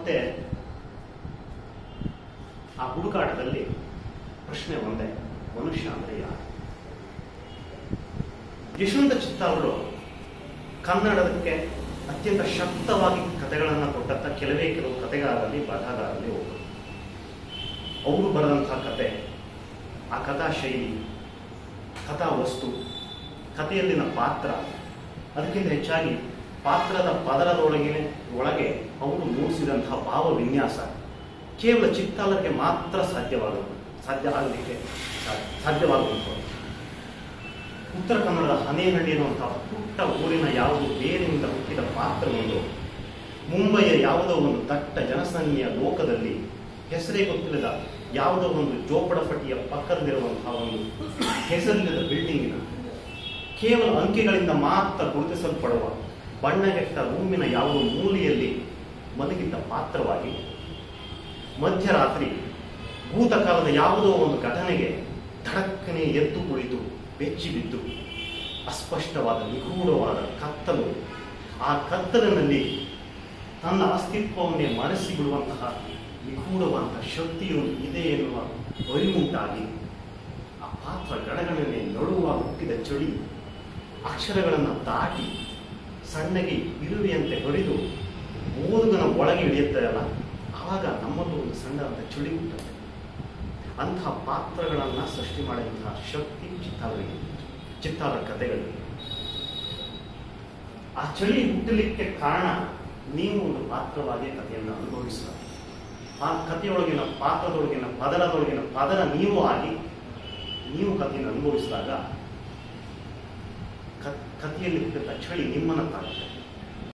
ಮತ್ತೆ ಆ ಹುಡುಕಾಟದಲ್ಲಿ ಪ್ರಶ್ನೆ ಒಂದೇ ಮನುಷ್ಯ ಅಂದ್ರೆ ಯಾರು ಯಶವಂತ ಚಿತ್ತಾವರು ಕನ್ನಡಕ್ಕೆ ಅತ್ಯಂತ ಶಕ್ತವಾಗಿ ಕಥೆಗಳನ್ನು ಕೊಟ್ಟಂತ ಕೆಲವೇ ಕೆಲವು ಕಥೆಗಾರರಲ್ಲಿ ಬರಹಗಾರರಲ್ಲಿ ಒಬ್ಬರು ಅವರು ಬರೆದಂತಹ ಕತೆ ಆ ಕಥಾ ಶೈಲಿ ಕಥಾ ವಸ್ತು ಕಥೆಯಲ್ಲಿನ ಪಾತ್ರ ಅದಕ್ಕಿಂತ ಹೆಚ್ಚಾಗಿ ಪಾತ್ರದ ಪದರದೊಳಗಿನ ಒಳಗೆ ಅವರು ಮೂಡಿಸಿದಂತಹ ಭಾವ ವಿನ್ಯಾಸ ಕೇವಲ ಚಿತ್ತಾಲಕ್ಕೆ ಮಾತ್ರ ಸಾಧ್ಯವಾಗುವುದು ಸಾಧ್ಯ ಆಗಲಿಕ್ಕೆ ಸಾ- ಸಾಧ್ಯವಾಗುವಂಥದ್ದು ಉತ್ತರ ಕನ್ನಡದ ಹನೇಹಳ್ಳಿ ಎನ್ನುವಂತಹ ಪುಟ್ಟ ಊರಿನ ಯಾವುದೋ ಬೇರಿನಿಂದ ಹುಟ್ಟಿದ ಪಾತ್ರವೊಂದು ಮುಂಬಯಿಯ ಯಾವುದೋ ಒಂದು ದಟ್ಟ ಜನಸಂಖ್ಯೆಯ ಲೋಕದಲ್ಲಿ ಹೆಸರೇ ಗೊತ್ತಿಲ್ಲದ ಯಾವುದೋ ಒಂದು ಜೋಪಡಪಟ್ಟಿಯ ಪಕ್ಕದಲ್ಲಿರುವಂತಹ ಒಂದು ಹೆಸರಿಲ್ಲದ ಬಿಲ್ಡಿಂಗಿನ ಕೇವಲ ಅಂಕೆಗಳಿಂದ ಮಾತ್ರ ಗುರುತಿಸಲ್ಪಡುವ ಬಣ್ಣಗೆಟ್ಟ ರೂಮಿನ ಯಾವುದೋ ಮೂಲೆಯಲ್ಲಿ ಮಲಗಿದ್ದ ಪಾತ್ರವಾಗಿ ಮಧ್ಯರಾತ್ರಿ ಭೂತಕಾಲದ ಯಾವುದೋ ಒಂದು ಘಟನೆಗೆ ಧಡಕ್ಕನೆ ಎದ್ದು ಕುಳಿತು ಬೆಚ್ಚಿ ಬಿದ್ದು ಅಸ್ಪಷ್ಟವಾದ ನಿಗೂಢವಾದ ಕತ್ತಲು ಆ ಕತ್ತಲಿನಲ್ಲಿ ತನ್ನ ಅಸ್ತಿತ್ವವನ್ನೇ ಮರೆಸಿ ಬಿಡುವಂತಹ ನಿಗೂಢವಾದ ಶಕ್ತಿಯು ಇದೆ ಎನ್ನುವ ಅರಿವುಂಟಾಗಿ ಆ ಪಾತ್ರ ಗಣಗಣನೆ ನಡುವ ಹುಟ್ಟಿದ ಚಳಿ ಅಕ್ಷರಗಳನ್ನು ದಾಟಿ ಸಣ್ಣಗೆ ಇರುವೆಯಂತೆ ಹೊಡೆದು ಓದುಗನ ಒಳಗೆ ಇಳಿಯುತ್ತದಲ್ಲ ಆವಾಗ ನಮ್ಮಲ್ಲೂ ಒಂದು ಸಣ್ಣದಾದ ಚಳಿ ಹುಟ್ಟುತ್ತೆ ಅಂತಹ ಪಾತ್ರಗಳನ್ನು ಸೃಷ್ಟಿ ಮಾಡಿದಂತಹ ಶಕ್ತಿ ಚಿತ್ತಾರರಿಗೆ ಚಿತ್ತಾರ ಕಥೆಗಳಿಗೆ ಆ ಚಳಿ ಹುಟ್ಟಲಿಕ್ಕೆ ಕಾರಣ ನೀವು ಒಂದು ಪಾತ್ರವಾಗಿ ಕಥೆಯನ್ನು ಅನುಭವಿಸುವ ಆ ಕಥೆಯೊಳಗಿನ ಪಾತ್ರದೊಳಗಿನ ಪದರದೊಳಗಿನ ಪದರ ನೀವು ಆಗಿ ನೀವು ಕಥೆಯನ್ನು ಅನುಭವಿಸಿದಾಗ ಕ- ಕಥೆಯಲ್ಲಿ ಹುಟ್ಟಿದ ಚಳಿ ನಿಮ್ಮನ್ನು ತಾಗುತ್ತೆ